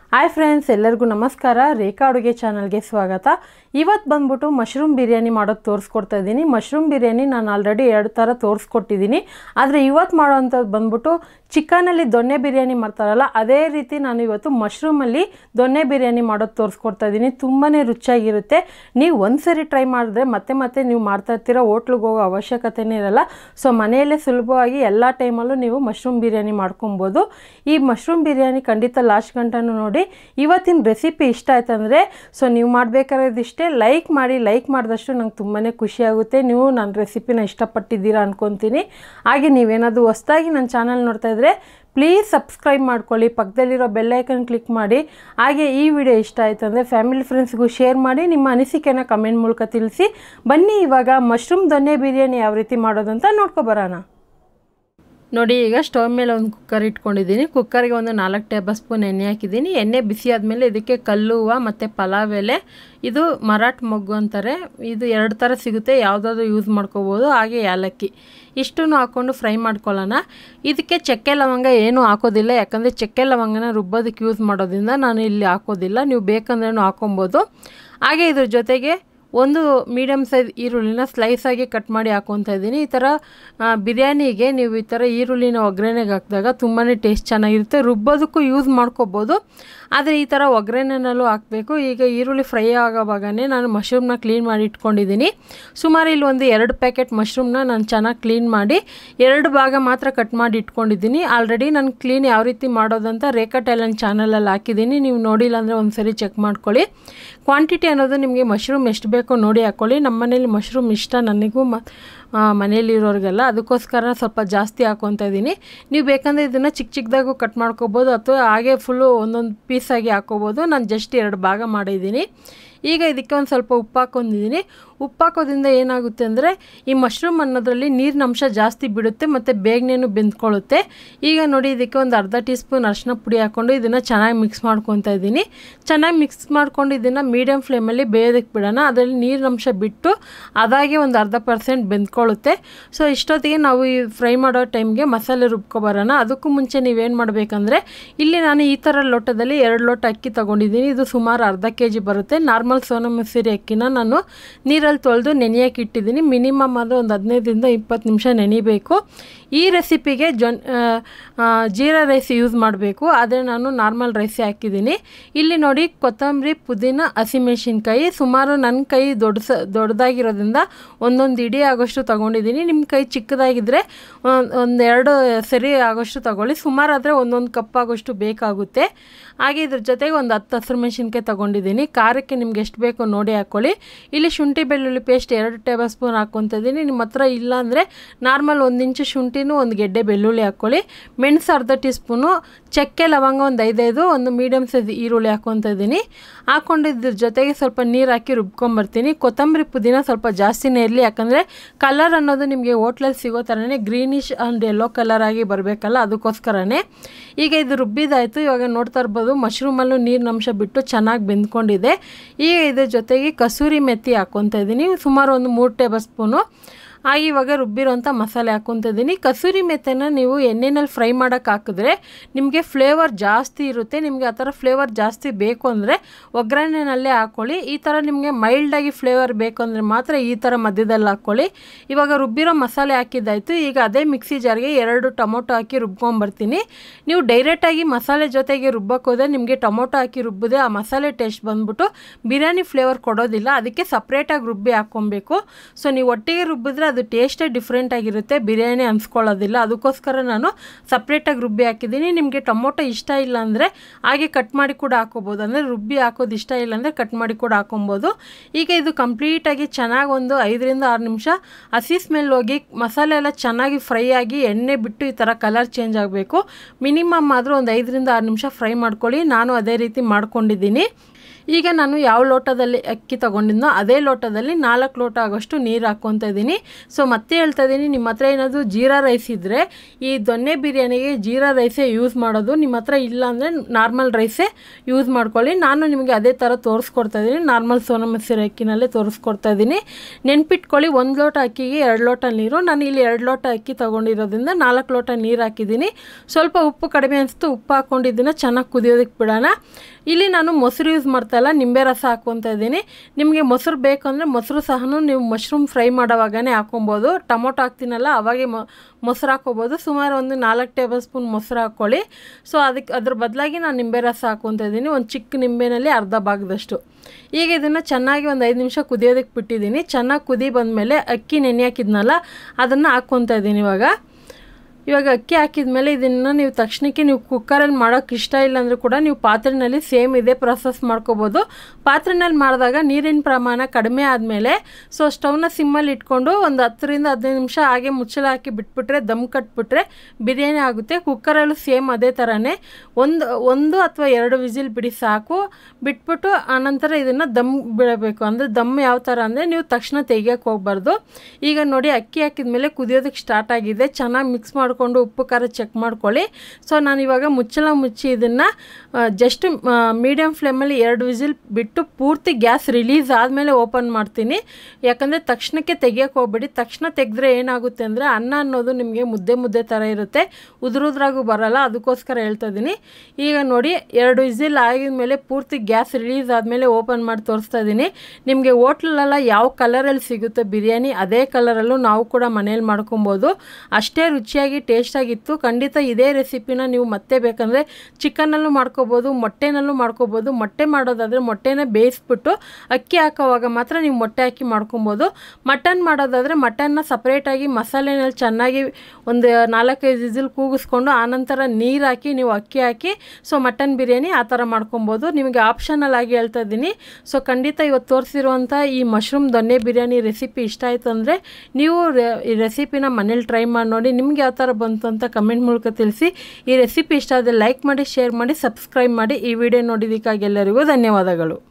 hi friends ಎಲ್ಲರಿಗೂ ನಮಸ್ಕಾರ ರೇಖಾ ಅಡುಗೆ ಚಾನಲ್ಗೆ ಸ್ವಾಗತ ಇವತ್ತು ಬಂದ್ಬಿಟ್ಟು ಮಶ್ರೂಮ್ ಬಿರಿಯಾನಿ ಮಾಡೋದು ತೋರಿಸ್ಕೊಡ್ತಾ ಇದ್ದೀನಿ ಮಶ್ರೂಮ್ ಬಿರಿಯಾನಿ ನಾನು ಆಲ್ರೆಡಿ ಎರಡು ಥರ ತೋರಿಸ್ಕೊಟ್ಟಿದ್ದೀನಿ ಆದರೆ ಇವತ್ತು ಮಾಡೋವಂಥದ್ದು ಬಂದ್ಬಿಟ್ಟು ಚಿಕನಲ್ಲಿ ದೊಣ್ಣೆ ಬಿರಿಯಾನಿ ಮಾಡ್ತಾರಲ್ಲ ಅದೇ ರೀತಿ ನಾನು ಇವತ್ತು ಮಶ್ರೂಮಲ್ಲಿ ದೊಣ್ಣೆ ಬಿರಿಯಾನಿ ಮಾಡೋದು ತೋರಿಸ್ಕೊಡ್ತಾ ಇದ್ದೀನಿ ತುಂಬಾ ರುಚಿಯಾಗಿರುತ್ತೆ ನೀವು ಒಂದ್ಸರಿ ಟ್ರೈ ಮಾಡಿದ್ರೆ ಮತ್ತೆ ಮತ್ತೆ ನೀವು ಮಾಡ್ತಾ ಇರ್ತೀರ ಹೋಟ್ಲಿಗೆ ಹೋಗೋ ಅವಶ್ಯಕತೆನೇ ಇರಲ್ಲ ಸೊ ಮನೆಯಲ್ಲೇ ಸುಲಭವಾಗಿ ಎಲ್ಲ ಟೈಮಲ್ಲೂ ನೀವು ಮಶ್ರೂಮ್ ಬಿರಿಯಾನಿ ಮಾಡ್ಕೊಬೋದು ಈ ಮಶ್ರೂಮ್ ಬಿರಿಯಾನಿ ಖಂಡಿತ ಲಾಸ್ಟ್ ಗಂಟನೂ ನೋಡಿ ಇವತ್ತಿನ ರೆಸಿಪಿ ಇಷ್ಟ ಆಯ್ತಂದರೆ ಸೊ ನೀವು ಮಾಡಬೇಕಾಗಿರೋದಿಷ್ಟೇ ಲೈಕ್ ಮಾಡಿ ಲೈಕ್ ಮಾಡಿದಷ್ಟು ನಂಗೆ ತುಂಬಾ ಖುಷಿ ಆಗುತ್ತೆ ನೀವು ನನ್ನ ರೆಸಿಪಿನ ಇಷ್ಟಪಟ್ಟಿದ್ದೀರಾ ಅನ್ಕೊತೀನಿ ಹಾಗೆ ನೀವೇನಾದರೂ ಹೊಸ್ದಾಗಿ ನನ್ನ ಚಾನಲ್ ನೋಡ್ತಾ ಇದ್ದರೆ ಪ್ಲೀಸ್ ಸಬ್ಸ್ಕ್ರೈಬ್ ಮಾಡ್ಕೊಳ್ಳಿ ಪಕ್ಕದಲ್ಲಿರೋ ಬೆಲ್ಲೈಕನ್ ಕ್ಲಿಕ್ ಮಾಡಿ ಹಾಗೆ ಈ ವಿಡಿಯೋ ಇಷ್ಟ ಆಯ್ತು ಅಂದರೆ ಫ್ಯಾಮಿಲಿ ಫ್ರೆಂಡ್ಸ್ಗೂ ಶೇರ್ ಮಾಡಿ ನಿಮ್ಮ ಅನಿಸಿಕೆನ ಕಮೆಂಟ್ ಮೂಲಕ ತಿಳಿಸಿ ಬನ್ನಿ ಇವಾಗ ಮಶ್ರೂಮ್ ದೊಣ್ಣೆ ಬಿರಿಯಾನಿ ಯಾವ ರೀತಿ ಮಾಡೋದಂತ ನೋಡ್ಕೊಬರೋಣ ನೋಡಿ ಈಗ ಸ್ಟವ್ ಮೇಲೆ ಒಂದು ಕುಕ್ಕರ್ ಇಟ್ಕೊಂಡಿದ್ದೀನಿ ಕುಕ್ಕರ್ಗೆ ಒಂದು ನಾಲ್ಕು ಟೇಬಲ್ ಸ್ಪೂನ್ ಎಣ್ಣೆ ಹಾಕಿದ್ದೀನಿ ಎಣ್ಣೆ ಬಿಸಿ ಆದಮೇಲೆ ಇದಕ್ಕೆ ಕಲ್ಲು ಹೂವು ಮತ್ತು ಪಲಾವ್ ಎಲೆ ಇದು ಮರಾಠ ಮೊಗ್ಗು ಅಂತಾರೆ ಇದು ಎರಡು ಥರ ಸಿಗುತ್ತೆ ಯಾವುದಾದ್ರೂ ಯೂಸ್ ಮಾಡ್ಕೋಬೋದು ಹಾಗೆ ಯಾಲಕ್ಕಿ ಇಷ್ಟನ್ನು ಹಾಕ್ಕೊಂಡು ಫ್ರೈ ಮಾಡ್ಕೊಳ್ಳೋಣ ಇದಕ್ಕೆ ಚಕ್ಕೆ ಲವಂಗ ಏನೂ ಹಾಕೋದಿಲ್ಲ ಯಾಕಂದರೆ ಚಕ್ಕೆ ಲವಂಗನ ರುಬ್ಬೋದಕ್ಕೆ ಯೂಸ್ ಮಾಡೋದ್ರಿಂದ ನಾನು ಇಲ್ಲಿ ಹಾಕೋದಿಲ್ಲ ನೀವು ಬೇಕಂದ್ರೂ ಹಾಕೊಬೋದು ಹಾಗೆ ಇದ್ರ ಜೊತೆಗೆ ಒಂದು ಮೀಡಿಯಮ್ ಸೈಜ್ ಈರುಳ್ಳಿನ ಸ್ಲೈಸಾಗಿ ಕಟ್ ಮಾಡಿ ಹಾಕ್ಕೊತಾ ಇದ್ದೀನಿ ಈ ಥರ ಬಿರಿಯಾನಿಗೆ ನೀವು ಈ ಥರ ಈರುಳ್ಳಿನ ಒಗ್ಗರಣೆಗೆ ಹಾಕಿದಾಗ ತುಂಬಾ ಟೇಸ್ಟ್ ಚೆನ್ನಾಗಿರುತ್ತೆ ರುಬ್ಬೋದಕ್ಕೂ ಯೂಸ್ ಮಾಡ್ಕೋಬೋದು ಆದರೆ ಈ ಥರ ಒಗ್ಗರಣೆನಲ್ಲೂ ಹಾಕಬೇಕು ಈಗ ಈರುಳ್ಳಿ ಫ್ರೈ ಆಗೋವಾಗನೇ ನಾನು ಮಶ್ರೂಮ್ನ ಕ್ಲೀನ್ ಮಾಡಿ ಇಟ್ಕೊಂಡಿದ್ದೀನಿ ಸುಮಾರು ಇಲ್ಲಿ ಒಂದು ಎರಡು ಪ್ಯಾಕೆಟ್ ಮಶ್ರೂಮ್ನ ನಾನು ಚೆನ್ನಾಗಿ ಕ್ಲೀನ್ ಮಾಡಿ ಎರಡು ಭಾಗ ಮಾತ್ರ ಕಟ್ ಮಾಡಿ ಇಟ್ಕೊಂಡಿದ್ದೀನಿ ಆಲ್ರೆಡಿ ನಾನು ಕ್ಲೀನ್ ಯಾವ ರೀತಿ ಮಾಡೋದಂತ ರೇಖಾ ಟ್ಯಾಲೆಂಟ್ ಚಾನಲಲ್ಲಿ ಹಾಕಿದ್ದೀನಿ ನೀವು ನೋಡಿಲ್ಲ ಅಂದರೆ ಒಂದು ಸರಿ ಚೆಕ್ ಮಾಡ್ಕೊಳ್ಳಿ ಕ್ವಾಂಟಿಟಿ ಅನ್ನೋದು ನಿಮಗೆ ಮಶ್ರೂಮ್ ಎಷ್ಟು ಬೇಕೋ ನೋಡಿ ಹಾಕ್ಕೊಳ್ಳಿ ನಮ್ಮ ಮನೇಲಿ ಮಶ್ರೂಮ್ ಇಷ್ಟ ನನಗೂ ಮ ಮನೇಲಿರೋರಿಗೆಲ್ಲ ಅದಕ್ಕೋಸ್ಕರ ಸ್ವಲ್ಪ ಜಾಸ್ತಿ ಹಾಕ್ಕೊತಾ ಇದ್ದೀನಿ ನೀವು ಬೇಕಂದರೆ ಇದನ್ನು ಚಿಕ್ಕ ಚಿಕ್ಕದಾಗೂ ಕಟ್ ಮಾಡ್ಕೋಬೋದು ಅಥವಾ ಹಾಗೆ ಫುಲ್ಲು ಒಂದೊಂದು ಪೀಸಾಗಿ ಹಾಕ್ಕೋಬೋದು ನಾನು ಜಸ್ಟ್ ಎರಡು ಭಾಗ ಮಾಡಿದ್ದೀನಿ ಈಗ ಇದಕ್ಕೆ ಒಂದು ಸ್ವಲ್ಪ ಉಪ್ಪು ಹಾಕೊಂಡಿದ್ದೀನಿ ಉಪ್ಪು ಹಾಕೋದ್ರಿಂದ ಏನಾಗುತ್ತೆ ಅಂದರೆ ಈ ಮಶ್ರೂಮ್ ಅನ್ನೋದ್ರಲ್ಲಿ ನೀರಿನ ಅಂಶ ಜಾಸ್ತಿ ಬಿಡುತ್ತೆ ಮತ್ತು ಬೇಗನೇನು ಬೆಂದ್ಕೊಳ್ಳುತ್ತೆ ಈಗ ನೋಡಿ ಇದಕ್ಕೆ ಒಂದು ಅರ್ಧ ಟೀ ಸ್ಪೂನ್ ಅರಿಶಿನ ಪುಡಿ ಹಾಕ್ಕೊಂಡು ಇದನ್ನು ಚೆನ್ನಾಗಿ ಮಿಕ್ಸ್ ಮಾಡ್ಕೊತಾ ಇದ್ದೀನಿ ಚೆನ್ನಾಗಿ ಮಿಕ್ಸ್ ಮಾಡ್ಕೊಂಡು ಇದನ್ನು ಮೀಡಿಯಮ್ ಫ್ಲೇಮಲ್ಲಿ ಬೇಯೋದಕ್ಕೆ ಬಿಡೋಣ ಅದರಲ್ಲಿ ನೀರಿನ ಅಂಶ ಬಿಟ್ಟು ಅದಾಗೆ ಒಂದು ಅರ್ಧ ಪರ್ಸೆಂಟ್ ಬೆಂದ್ಕೊಳ್ಳುತ್ತೆ ಸೊ ಇಷ್ಟೊತ್ತಿಗೆ ನಾವು ಈ ಫ್ರೈ ಮಾಡೋ ಟೈಮ್ಗೆ ಮಸಾಲೆ ರುಬ್ಕೊಬರೋಣ ಅದಕ್ಕೂ ಮುಂಚೆ ನೀವೇನು ಮಾಡಬೇಕಂದ್ರೆ ಇಲ್ಲಿ ನಾನು ಈ ಥರ ಲೋಟದಲ್ಲಿ ಎರಡು ಲೋಟ ಅಕ್ಕಿ ತೊಗೊಂಡಿದ್ದೀನಿ ಇದು ಸುಮಾರು ಅರ್ಧ ಕೆ ಜಿ ಬರುತ್ತೆ ನಾರ್ಮಲ್ ಸೋನಾ ಮಸೂರಿ ಅಕ್ಕಿನ ನಾನು ನೀರಲ್ಲಿ ತೊಳೆದು ನೆನೆಯೋಕೆ ಇಟ್ಟಿದ್ದೀನಿ ಮಿನಿಮಮ್ ಅದು ಒಂದು ಹದಿನೈದರಿಂದ ಇಪ್ಪತ್ತು ನಿಮಿಷ ನೆನಿಬೇಕು ಈ ರೆಸಿಪಿಗೆ ಜೊನ್ ಜೀರಾ ರೈಸ್ ಯೂಸ್ ಮಾಡಬೇಕು ಆದರೆ ನಾನು ನಾರ್ಮಲ್ ರೈಸೇ ಹಾಕಿದ್ದೀನಿ ಇಲ್ಲಿ ನೋಡಿ ಕೊತ್ತಂಬರಿ ಪುದೀನ ಹಸಿಮೆಣ್ಸಿನ್ಕಾಯಿ ಸುಮಾರು ನನ್ನ ಕೈ ದೊಡ್ಡ ಸ ದೊಡ್ಡದಾಗಿರೋದ್ರಿಂದ ಒಂದೊಂದು ಇಡೀ ಆಗೋಷ್ಟು ತೊಗೊಂಡಿದ್ದೀನಿ ನಿಮ್ಮ ಕೈ ಚಿಕ್ಕದಾಗಿದ್ದರೆ ಒಂದೆರಡು ಸರಿ ಆಗೋಷ್ಟು ತೊಗೊಳ್ಳಿ ಸುಮಾರು ಆದರೆ ಒಂದೊಂದು ಕಪ್ ಆಗೋಷ್ಟು ಬೇಕಾಗುತ್ತೆ ಹಾಗೆ ಇದ್ರ ಜೊತೆಗೆ ಒಂದು ಹತ್ತು ಹಸಿರು ಮೆಣಸಿನ್ಕಾಯಿ ತೊಗೊಂಡಿದ್ದೀನಿ ಖಾರಕ್ಕೆ ನಿಮ್ಗೆ ಎಷ್ಟು ಬೇಕೋ ನೋಡಿ ಹಾಕ್ಕೊಳ್ಳಿ ಇಲ್ಲಿ ಶುಂಠಿ ಬೆಳ್ಳುಳ್ಳಿ ಪೇಸ್ಟ್ ಎರಡು ಟೇಬಲ್ ಸ್ಪೂನ್ ಹಾಕ್ಕೊತಾ ಇದ್ದೀನಿ ನಿಮ್ಮ ಹತ್ರ ಇಲ್ಲ ಅಂದರೆ ನಾರ್ಮಲ್ ಒಂದು ಇಂಚು ಶುಂಠಿನೂ ಒಂದು ಗೆಡ್ಡೆ ಬೆಳ್ಳುಳ್ಳಿ ಹಾಕ್ಕೊಳ್ಳಿ ಮೆಣಸು ಅರ್ಧ ಟೀ ಸ್ಪೂನು ಚಕ್ಕೆ ಲವಂಗ ಒಂದು ಐದೈದು ಒಂದು ಮೀಡಿಯಮ್ ಸೈಜ್ ಈರುಳ್ಳಿ ಹಾಕ್ಕೊತಾ ಇದ್ದೀನಿ ಹಾಕ್ಕೊಂಡಿದ್ರ ಜೊತೆಗೆ ಸ್ವಲ್ಪ ನೀರು ಹಾಕಿ ರುಬ್ಕೊಂಬರ್ತೀನಿ ಕೊತ್ತಂಬರಿ ಪುದೀನ ಸ್ವಲ್ಪ ಜಾಸ್ತಿನೇ ಇರಲಿ ಯಾಕಂದರೆ ಕಲರ್ ಅನ್ನೋದು ನಿಮಗೆ ಹೋಟ್ಲಲ್ಲಿ ಸಿಗೋ ಥರನೇ ಗ್ರೀನಿಶ್ ಆ್ಯಂಡ್ ಯೆಲ್ಲೋ ಕಲರ್ ಆಗಿ ಬರಬೇಕಲ್ಲ ಅದಕ್ಕೋಸ್ಕರನೇ ಈಗ ಇದು ರುಬ್ಬಿದಾಯಿತು ಇವಾಗ ನೋಡ್ತಾ ಇರ್ಬೋದು ಮಶ್ರೂಮಲ್ಲೂ ನೀರಿನ ಅಂಶ ಬಿಟ್ಟು ಚೆನ್ನಾಗಿ ಬೆಂದ್ಕೊಂಡಿದೆ ಈಗ ಇದ್ರ ಜೊತೆಗೆ ಕಸೂರಿ ಮೆತ್ತಿ ಹಾಕ್ಕೊತಾ ಇದ್ದೀನಿ ಸುಮಾರು ಒಂದು ಮೂರು ಟೇಬಲ್ ಸ್ಪೂನು ಹಾಗೆ ಇವಾಗ ರುಬ್ಬಿರೋಂಥ ಮಸಾಲೆ ಹಾಕ್ಕೊತಿದ್ದೀನಿ ಕಸೂರಿ ಮೆಥೆನ ನೀವು ಎಣ್ಣೆನಲ್ಲಿ ಫ್ರೈ ಮಾಡೋಕ್ಕೆ ಹಾಕಿದ್ರೆ ನಿಮಗೆ ಫ್ಲೇವರ್ ಜಾಸ್ತಿ ಇರುತ್ತೆ ನಿಮಗೆ ಆ ಥರ ಫ್ಲೇವರ್ ಜಾಸ್ತಿ ಬೇಕು ಅಂದರೆ ಒಗ್ಗರಣೆನಲ್ಲೇ ಹಾಕ್ಕೊಳ್ಳಿ ಈ ಥರ ನಿಮಗೆ ಮೈಲ್ಡಾಗಿ ಫ್ಲೇವರ್ ಬೇಕು ಅಂದರೆ ಮಾತ್ರ ಈ ಥರ ಮಧ್ಯದಲ್ಲಿ ಹಾಕ್ಕೊಳ್ಳಿ ಇವಾಗ ರುಬ್ಬಿರೋ ಮಸಾಲೆ ಹಾಕಿದ್ದಾಯಿತು ಈಗ ಅದೇ ಮಿಕ್ಸಿ ಜಾರ್ಗೆ ಎರಡು ಟೊಮೊಟೊ ಹಾಕಿ ರುಬ್ಕೊಂಬರ್ತೀನಿ ನೀವು ಡೈರೆಕ್ಟಾಗಿ ಮಸಾಲೆ ಜೊತೆಗೆ ರುಬ್ಬಕ್ಕೆ ಹೋದರೆ ನಿಮಗೆ ಟೊಮೊಟೊ ಹಾಕಿ ರುಬ್ಬಿದೆ ಆ ಮಸಾಲೆ ಟೇಸ್ಟ್ ಬಂದ್ಬಿಟ್ಟು ಬಿರಿಯಾನಿ ಫ್ಲೇವರ್ ಕೊಡೋದಿಲ್ಲ ಅದಕ್ಕೆ ಸಪ್ರೇಟಾಗಿ ರುಬ್ಬಿ ಹಾಕ್ಕೊಬೇಕು ಸೊ ನೀವು ಒಟ್ಟಿಗೆ ರುಬ್ಬಿದ್ರೆ ಅದು ಟೇಸ್ಟೇ ಡಿಫ್ರೆಂಟ್ ಆಗಿರುತ್ತೆ ಬಿರಿಯಾನಿ ಅನ್ಸ್ಕೊಳ್ಳೋದಿಲ್ಲ ಅದಕ್ಕೋಸ್ಕರ ನಾನು ಸಪ್ರೇಟಾಗಿ ರುಬ್ಬಿ ಹಾಕಿದ್ದೀನಿ ನಿಮಗೆ ಟೊಮೊಟೊ ಇಷ್ಟ ಇಲ್ಲ ಅಂದರೆ ಹಾಗೆ ಕಟ್ ಮಾಡಿ ಕೂಡ ಹಾಕೋಬೋದು ಅಂದರೆ ರುಬ್ಬಿ ಹಾಕೋದು ಇಷ್ಟ ಇಲ್ಲ ಅಂದರೆ ಕಟ್ ಮಾಡಿ ಕೂಡ ಹಾಕೊಬೋದು ಈಗ ಇದು ಕಂಪ್ಲೀಟಾಗಿ ಚೆನ್ನಾಗಿ ಒಂದು ಐದರಿಂದ ಆರು ನಿಮಿಷ ಹಸಿ ಸ್ಮೆಲ್ ಹೋಗಿ ಮಸಾಲೆ ಎಲ್ಲ ಚೆನ್ನಾಗಿ ಫ್ರೈ ಆಗಿ ಎಣ್ಣೆ ಬಿಟ್ಟು ಈ ಥರ ಕಲರ್ ಚೇಂಜ್ ಆಗಬೇಕು ಮಿನಿಮಮ್ ಆದರೂ ಒಂದು ಐದರಿಂದ ಆರು ನಿಮಿಷ ಫ್ರೈ ಮಾಡ್ಕೊಳ್ಳಿ ನಾನು ಅದೇ ರೀತಿ ಮಾಡ್ಕೊಂಡಿದ್ದೀನಿ ಈಗ ನಾನು ಯಾವ ಲೋಟದಲ್ಲಿ ಅಕ್ಕಿ ತೊಗೊಂಡಿದ್ನೋ ಅದೇ ಲೋಟದಲ್ಲಿ ನಾಲ್ಕು ಲೋಟ ಆಗೋಷ್ಟು ನೀರು ಹಾಕ್ಕೊತಾ ಇದ್ದೀನಿ ಸೊ ಮತ್ತೆ ಹೇಳ್ತಾ ಇದ್ದೀನಿ ನಿಮ್ಮ ಹತ್ರ ಏನಾದರೂ ಜೀರಾ ರೈಸ್ ಇದ್ದರೆ ಈ ದೊನ್ನೆ ಬಿರಿಯಾನಿಗೆ ಜೀರಾ ರೈಸೇ ಯೂಸ್ ಮಾಡೋದು ನಿಮ್ಮ ಹತ್ರ ಇಲ್ಲ ಅಂದರೆ ನಾರ್ಮಲ್ ರೈಸೇ ಯೂಸ್ ಮಾಡ್ಕೊಳ್ಳಿ ನಾನು ನಿಮಗೆ ಅದೇ ಥರ ತೋರಿಸ್ಕೊಡ್ತಾ ಇದ್ದೀನಿ ನಾರ್ಮಲ್ ಸೋನಾ ಮಸೂರಿ ಅಕ್ಕಿನಲ್ಲೇ ತೋರಿಸ್ಕೊಡ್ತಾ ಇದ್ದೀನಿ ನೆನ್ಪಿಟ್ಕೊಳ್ಳಿ ಒಂದು ಲೋಟ ಅಕ್ಕಿಗೆ ಎರಡು ಲೋಟ ನೀರು ನಾನು ಇಲ್ಲಿ ಎರಡು ಲೋಟ ಅಕ್ಕಿ ತೊಗೊಂಡಿರೋದ್ರಿಂದ ನಾಲ್ಕು ಲೋಟ ನೀರು ಹಾಕಿದ್ದೀನಿ ಸ್ವಲ್ಪ ಉಪ್ಪು ಕಡಿಮೆ ಅನಿಸ್ತು ಉಪ್ಪು ಹಾಕ್ಕೊಂಡಿದ್ದನ್ನು ಚೆನ್ನಾಗಿ ಕುದಿಯೋದಕ್ಕೆ ಬಿಡೋಣ ಇಲ್ಲಿ ನಾನು ಮೊಸರು ಯೂಸ್ ಮಾಡ್ತಾಯಿಲ್ಲ ನಿಂಬೆ ರಸ ಹಾಕ್ಕೊತಾ ಇದ್ದೀನಿ ನಿಮಗೆ ಮೊಸರು ಬೇಕು ಅಂದರೆ ಮೊಸರು ಸಹ ನೀವು ಮಶ್ರೂಮ್ ಫ್ರೈ ಮಾಡೋವಾಗನೇ ಹಾಕೊಬೋದು ಟೊಮೊಟೊ ಹಾಕ್ತೀನಲ್ಲ ಅವಾಗೆ ಮೊಸರು ಹಾಕ್ಕೋಬೋದು ಸುಮಾರು ಒಂದು ನಾಲ್ಕು ಟೇಬಲ್ ಸ್ಪೂನ್ ಮೊಸರು ಹಾಕ್ಕೊಳ್ಳಿ ಸೊ ಅದಕ್ಕೆ ಅದ್ರ ಬದಲಾಗಿ ನಾನು ನಿಂಬೆ ರಸ ಹಾಕ್ಕೊತಾ ಇದ್ದೀನಿ ಒಂದು ಚಿಕ್ಕ ನಿಂಬೆನಲ್ಲಿ ಅರ್ಧ ಭಾಗದಷ್ಟು ಈಗ ಇದನ್ನು ಚೆನ್ನಾಗಿ ಒಂದು ಐದು ನಿಮಿಷ ಕುದಿಯೋದಕ್ಕೆ ಬಿಟ್ಟಿದ್ದೀನಿ ಚೆನ್ನಾಗಿ ಕುದಿ ಬಂದಮೇಲೆ ಅಕ್ಕಿ ನೆನೆ ಹಾಕಿದ್ನಲ್ಲ ಅದನ್ನು ಹಾಕ್ಕೊತಾ ಇದ್ದೀನಿ ಇವಾಗ ಇವಾಗ ಅಕ್ಕಿ ಹಾಕಿದ್ಮೇಲೆ ಇದನ್ನು ನೀವು ತಕ್ಷಣಕ್ಕೆ ನೀವು ಕುಕ್ಕರಲ್ಲಿ ಮಾಡೋಕ್ಕೆ ಇಷ್ಟ ಇಲ್ಲ ಅಂದರೂ ಕೂಡ ನೀವು ಪಾತ್ರೆಯಲ್ಲಿ ಸೇಮ್ ಇದೇ ಪ್ರೊಸೆಸ್ ಮಾಡ್ಕೋಬೋದು ಪಾತ್ರೆನಲ್ಲಿ ಮಾಡಿದಾಗ ನೀರಿನ ಪ್ರಮಾಣ ಕಡಿಮೆ ಆದಮೇಲೆ ಸೊ ಸ್ಟವ್ನ ಸಿಮ್ಮಲ್ಲಿ ಇಟ್ಕೊಂಡು ಒಂದು ಹತ್ತರಿಂದ ಹದಿನೈದು ನಿಮಿಷ ಹಾಗೆ ಮುಚ್ಚಳ ಹಾಕಿ ಬಿಟ್ಬಿಟ್ರೆ ದಮ್ ಕಟ್ಬಿಟ್ರೆ ಬಿರಿಯಾನಿ ಆಗುತ್ತೆ ಕುಕ್ಕರಲ್ಲೂ ಸೇಮ್ ಅದೇ ಥರನೇ ಒಂದು ಒಂದು ಅಥವಾ ಎರಡು ವಿಸಿಲ್ ಬಿಡಿ ಸಾಕು ಬಿಟ್ಬಿಟ್ಟು ಆನಂತರ ಇದನ್ನು ದಮ್ ಬಿಡಬೇಕು ಅಂದರೆ ದಮ್ ಯಾವ ಥರ ಅಂದರೆ ನೀವು ತಕ್ಷಣ ತೆಗಿಯೋಕ್ಕೆ ಹೋಗ್ಬಾರ್ದು ಈಗ ನೋಡಿ ಅಕ್ಕಿ ಹಾಕಿದ್ಮೇಲೆ ಕುದಿಯೋದಕ್ಕೆ ಸ್ಟಾರ್ಟ್ ಆಗಿದೆ ಚೆನ್ನಾಗಿ ಮಿಕ್ಸ್ ಮಾಡಿ ಮಾಡಿಕೊಂಡು ಉಪ್ಪು ಖಾರ ಚೆಕ್ ಮಾಡ್ಕೊಳ್ಳಿ ಸೊ ನಾನು ಇವಾಗ ಮುಚ್ಚಳ ಮುಚ್ಚಿ ಇದನ್ನು ಜಸ್ಟ್ ಮೀಡಿಯಮ್ ಫ್ಲೇಮಲ್ಲಿ ಎರಡು ವಿಸಿಲ್ ಬಿಟ್ಟು ಪೂರ್ತಿ ಗ್ಯಾಸ್ ರಿಲೀಸ್ ಆದಮೇಲೆ ಓಪನ್ ಮಾಡ್ತೀನಿ ಯಾಕಂದರೆ ತಕ್ಷಣಕ್ಕೆ ತೆಗಿಯೋಕ್ಕೆ ಹೋಗ್ಬೇಡಿ ತಕ್ಷಣ ತೆಗೆದ್ರೆ ಏನಾಗುತ್ತೆ ಅಂದರೆ ಅನ್ನ ಅನ್ನೋದು ನಿಮಗೆ ಮುದ್ದೆ ಮುದ್ದೆ ಥರ ಇರುತ್ತೆ ಉದುರುದ್ರಾಗೂ ಬರಲ್ಲ ಅದಕ್ಕೋಸ್ಕರ ಹೇಳ್ತಾ ಇದ್ದೀನಿ ಈಗ ನೋಡಿ ಎರಡು ವಿಸಿಲ್ ಆಗಿದ ಮೇಲೆ ಪೂರ್ತಿ ಗ್ಯಾಸ್ ರಿಲೀಸ್ ಆದಮೇಲೆ ಓಪನ್ ಮಾಡಿ ತೋರಿಸ್ತಾ ಇದ್ದೀನಿ ನಿಮಗೆ ಹೋಟ್ಲಲ್ಲೆಲ್ಲ ಯಾವ ಕಲರಲ್ಲಿ ಸಿಗುತ್ತೆ ಬಿರಿಯಾನಿ ಅದೇ ಕಲರಲ್ಲೂ ನಾವು ಕೂಡ ಮನೇಲಿ ಮಾಡ್ಕೊಬೋದು ಅಷ್ಟೇ ರುಚಿಯಾಗಿ ಟೇಸ್ಟಾಗಿತ್ತು ಖಂಡಿತ ಇದೇ ರೆಸಿಪಿನ ನೀವು ಮತ್ತೆ ಬೇಕಂದರೆ ಚಿಕನಲ್ಲೂ ಮಾಡ್ಕೋಬೋದು ಮೊಟ್ಟೆನಲ್ಲೂ ಮಾಡ್ಕೋಬೋದು ಮೊಟ್ಟೆ ಮಾಡೋದಾದರೆ ಮೊಟ್ಟೆನ ಬೇಯಿಸ್ಬಿಟ್ಟು ಅಕ್ಕಿ ಹಾಕೋವಾಗ ಮಾತ್ರ ನೀವು ಮೊಟ್ಟೆ ಹಾಕಿ ಮಾಡ್ಕೊಬೋದು ಮಟನ್ ಮಾಡೋದಾದರೆ ಮಟನ್ನ ಸಪ್ರೇಟಾಗಿ ಮಸಾಲೆನಲ್ಲಿ ಚೆನ್ನಾಗಿ ಒಂದು ನಾಲ್ಕೈದು ವಿಸಿಲ್ ಕೂಗಿಸ್ಕೊಂಡು ಆನಂತರ ನೀರು ಹಾಕಿ ನೀವು ಅಕ್ಕಿ ಹಾಕಿ ಸೊ ಮಟನ್ ಬಿರಿಯಾನಿ ಆ ಥರ ಮಾಡ್ಕೊಬೋದು ನಿಮಗೆ ಆಪ್ಷನಲ್ ಆಗಿ ಹೇಳ್ತಾ ಇದ್ದೀನಿ ಸೊ ಖಂಡಿತ ಇವತ್ತು ತೋರಿಸಿರುವಂಥ ಈ ಮಶ್ರೂಮ್ ದೊನ್ನೆ ಬಿರಿಯಾನಿ ರೆಸಿಪಿ ಇಷ್ಟ ಆಯಿತು ಅಂದರೆ ನೀವು ಈ ರೆಸಿಪಿನ ಮನೇಲಿ ಟ್ರೈ ಮಾಡಿ ನೋಡಿ ನಿಮ್ಗೆ ಯಾವ ಥರ ಬಂತು ಅಂತ ಕಮೆಂಟ್ ಮೂಲಕ ತಿಳಿಸಿ ಈ ರೆಸಿಪಿ ಇಷ್ಟ ಆದರೆ ಲೈಕ್ ಮಾಡಿ ಶೇರ್ ಮಾಡಿ ಸಬ್ಸ್ಕ್ರೈಬ್ ಮಾಡಿ ಈ ವಿಡಿಯೋ ನೋಡಿದ್ದಕ್ಕಾಗಿ ಎಲ್ಲರಿಗೂ ಧನ್ಯವಾದಗಳು